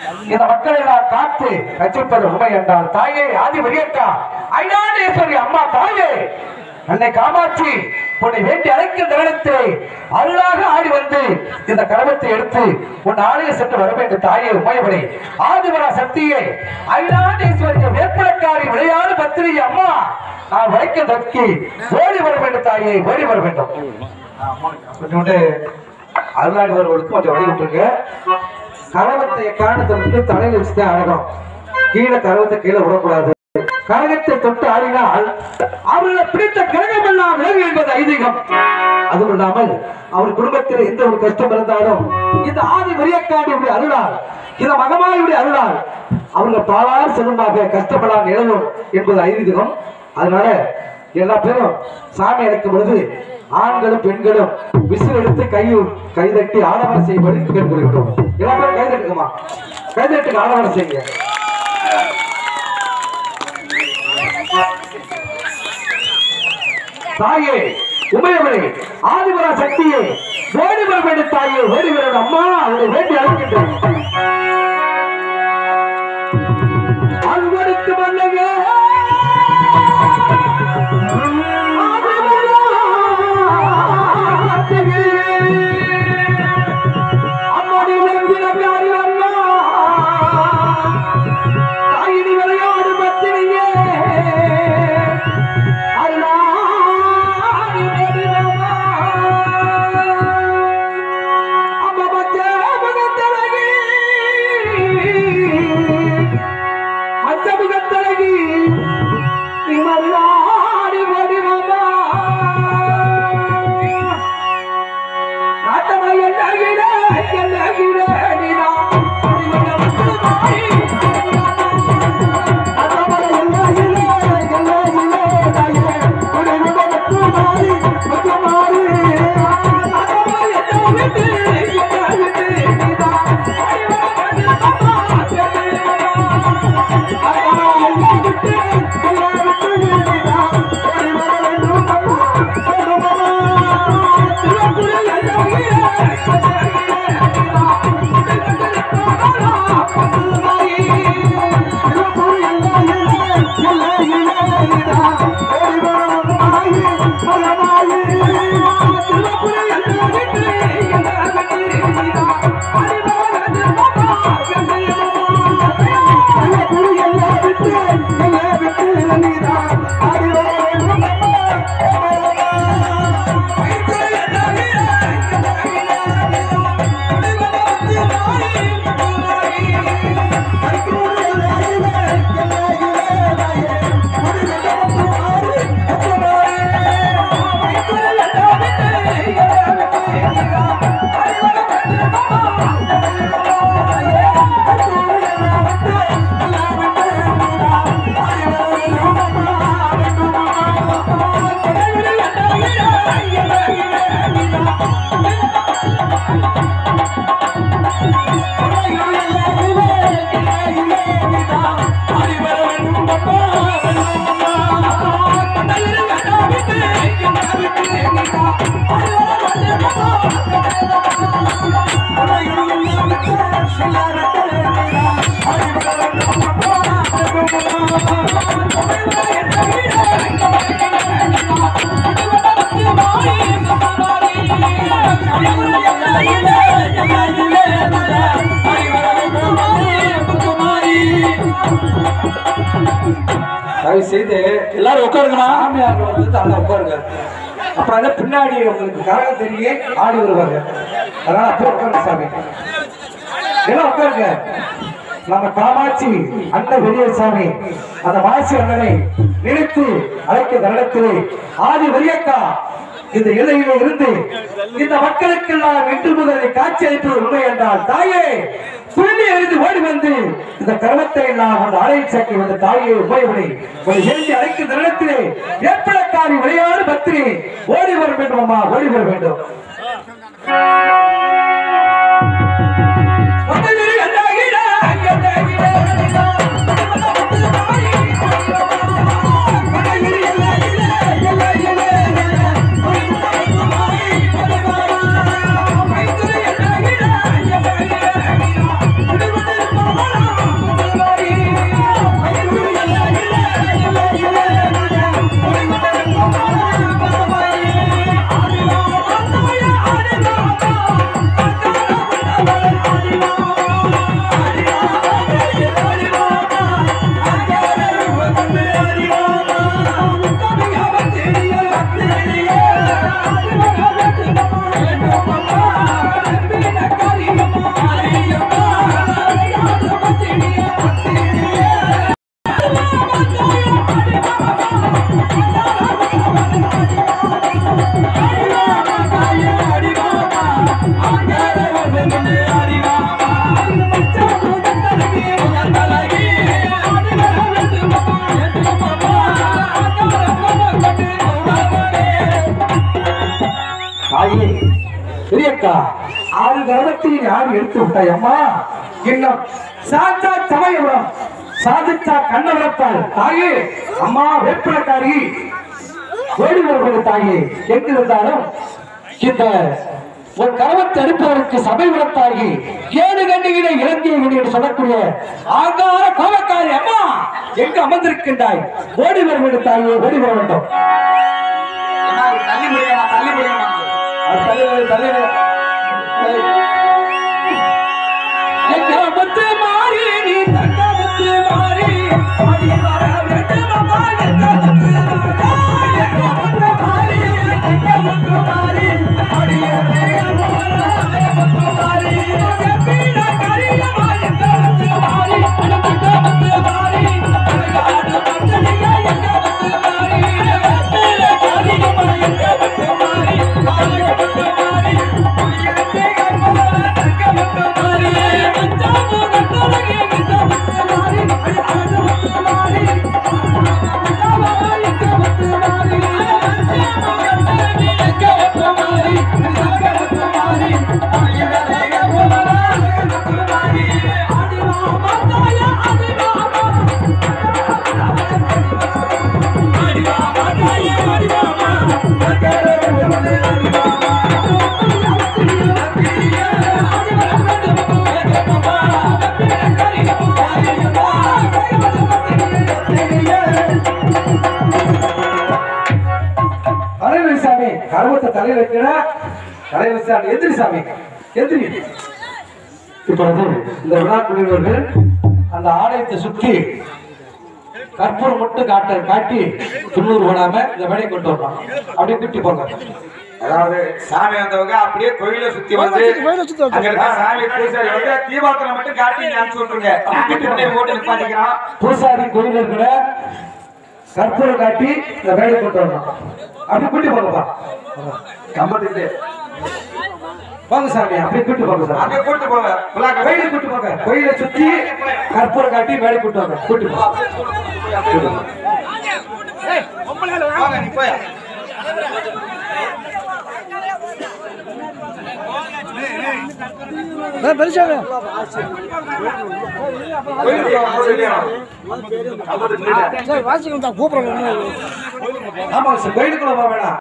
இந்த மக்களை எல்லாம் காத்து ரச்சிப்பது உண்மை என்றால் தாயே ஆதி வரியக்கா ஐநாடேஸ்வரி அம்மா தாயே அன்னை காமாட்சி உன்னை வேண்டி அழைக்கும் தருணத்திலே அருளாக ஆடி வந்து இந்த கரவத்தை எடுத்து உன் ஆலய சென்று வர வேண்டும் தாயே உமையவளே ஆதிவரா சக்தியே ஐநாடேஸ்வரிய வேப்பலக்காரி விளையாடு பத்திரி அம்மா நான் வளைக்க தக்கி ஓடி வர வேண்டும் தாயே ஓடி வர வேண்டும் கொஞ்சோண்டு அருளாடுவர்களுக்கு கொஞ்சம் வழி விட்டுருங்க கரவத்தை காரணத்தை மட்டும் தலையில வச்சுதான் ஆடணும் கீழே கரவத்தை கீழே விடக்கூடாது கரகத்தை தொட்டு ஆடினால் அவர்களை பிடித்த கரகம் எல்லாம் விலகு என்பது ஐதீகம் அதுவும் இல்லாமல் அவர் குடும்பத்தில் எந்த ஒரு கஷ்டம் இருந்தாலும் இந்த ஆதி வரியக்காண்டியுடைய அருளால் இந்த மகமாயுடைய அருளால் அவர்கள் பாலார் செல்வமாக கஷ்டப்படாமல் நிலவும் என்பது ஐதீகம் அதனால எல்லா பேரும் சாமி அழைக்கும் பொழுது ஆண்களும் பெண்களும் விசில் எடுத்து கையில் கைதட்டி ஆடவரம் செய்யும்படி கேட்டுக்கொள்கிறோம் எல்லா பேரும் கைதட்டுக்குமா கைதட்டுக்கு ஆடவரம் செய்யுங்க தாயே உமையவளே ஆதிபரா சக்தியே ஓடி வர வேண்டும் தாயே ஓடி வர அம்மா அவரை வேண்டி அழைக்கின்றேன் அன்பருக்கு வந்தங்க அம்மாடி விளங்கினாரி அம்மா தாயினி விளையாடு பத்திரியே அருளாடி ஓடினம்மா. அம்மா பச்சை மகத்தழகி. பச்சை முகத்தழகி. நீ மருளாடி ஓடினம்மா. நாட்டமா என்னாகிறே, என்னாகிறே நீதான். உன்னை வந்து மாறி தயவு செய்து எல்லாரும் உட்காருங்கம்மா சாமியார் வந்து அங்க உட்காருங்க அப்புறம் வந்து பின்னாடி உங்களுக்கு கரகம் தெரியும் ஆடி வருவாங்க அதனால அப்போ உட்காருங்க சாமி எல்லாம் உட்காருங்க நம்ம காமாட்சி அந்த பெரிய சாமி அந்த மாசி அண்ணனை நினைத்து அழைக்க தருணத்திலே ஆதி வரியக்கா இந்த இலையிலே இருந்து இந்த மக்களுக்கெல்லாம் இன்று முதலை காட்சி அளிப்பது உண்மை என்றால் தாயே துள்ளி எழுந்து ஓடி வந்து இந்த கர்மத்தை எல்லாம் அந்த ஆலயம் சாக்கி வந்த தாயே உபயோகனை ஒரு வேண்டி அழைக்கும் தருணத்திலே ஏற்படக்காரி விளையாடு பத்திரி ஓடி வர வேண்டும் அம்மா ஓடி வர வேண்டும் Thank you. கரகத்தையும் யார் எடுத்து விட்டாய் அம்மா இன்னும் சாத்தா சமயபுரம் சாதிச்சா கண்ணவரத்தாள் தாயே அம்மா வேப்பிலக்காரி ஓடி வருவது தாயே எங்கு இருந்தாலும் இந்த ஒரு கரவத்தை எடுப்பதற்கு சபை விடத்தாகி ஏழு கண்ணிகளை இலங்கிய என்று சொல்லக்கூடிய ஆங்கார கோபக்காரி அம்மா எங்கு அமர்ந்திருக்கின்றாய் ஓடி வருவது தாயே ஓடி வர வேண்டும் தள்ளி முடியுமா தள்ளி முடியுமா அது தலைவர் தலைவர் எங்க முத்து மாறி நீ தங்க முத்து மாறி அடி வர வேண்டும் அம்மா எங்க முத்து மாறி எங்க முத்து மாறி எங்க முத்து மாறி அடி வர வேண்டும் முத்து மாறி எங்க கரியமா எங்க முத்து மாறி அடி தங்க முத்து மாறி அழகாடு பச்சையா எங்க முத்து மாறி வெற்றில கரியமா எங்க முத்து மாறி அழகு முத்து மாறி உயிரத்தை கற்பவா தங்க முத்து மாறி அஞ்சாமு கட்டழகி எங்க முத்து மாறி அடி அழகு முத்து மாறி அஞ்சாமு எங்க முத்து மாறி அஞ்சாமு கட்டழகி எங்க முத்து மாறி தங்க முத்து மாறி உயிரத்தை கற்பவா தங்க முத்து மாறி ஆடி மாமா தாயா ஆடி மாமா ஆடி மாமா தாயா ஆடி மாமா தலைவர் சாமி கருவத்தை தலையில் வைக்கிற தலைவர் சாமி எந்திரி சாமி எந்திரி இப்பொழுது இந்த விழா குழுவினர்கள் அந்த ஆலயத்தை சுற்றி கற்பூரம் மட்டும் காட்ட காட்டி துண்ணூறு போடாம இந்த வேலையை கொண்டு வரணும் அப்படியே கூட்டி போங்க அதாவது சாமி வந்தவங்க அப்படியே கோயிலை சுத்தி வந்து அங்க இருக்க சாமி பூசாரி வந்து தீபாவளி மட்டும் காட்டி இங்க அனுப்பிச்சு விட்டுருங்க நாங்க பின்னாடி போட்டு நிப்பாட்டிக்கிறோம் பூசாரி கோயில் இருக்கிற கற்பூரம் காட்டி இந்த வேலையை கொண்டு வரணும் அப்படி கூட்டி போங்கப்பா கம்பத்துக்கு போங்க சாமி அப்படியே கூட்டி போங்க சாமி அங்க கூட்டு போங்க புலாக்க கோயிலை கூட்டி போங்க கோயிலை சுத்தி கற்பூரம் காட்டி வேலை கூட்டு வாங்க கூட்டி போங்க கூட்டி போங்க. வாங்க நீ போய் கோயிலுக்கு ஆமாங்க சார் கோயிலுக்குள்ள போக வேணாம்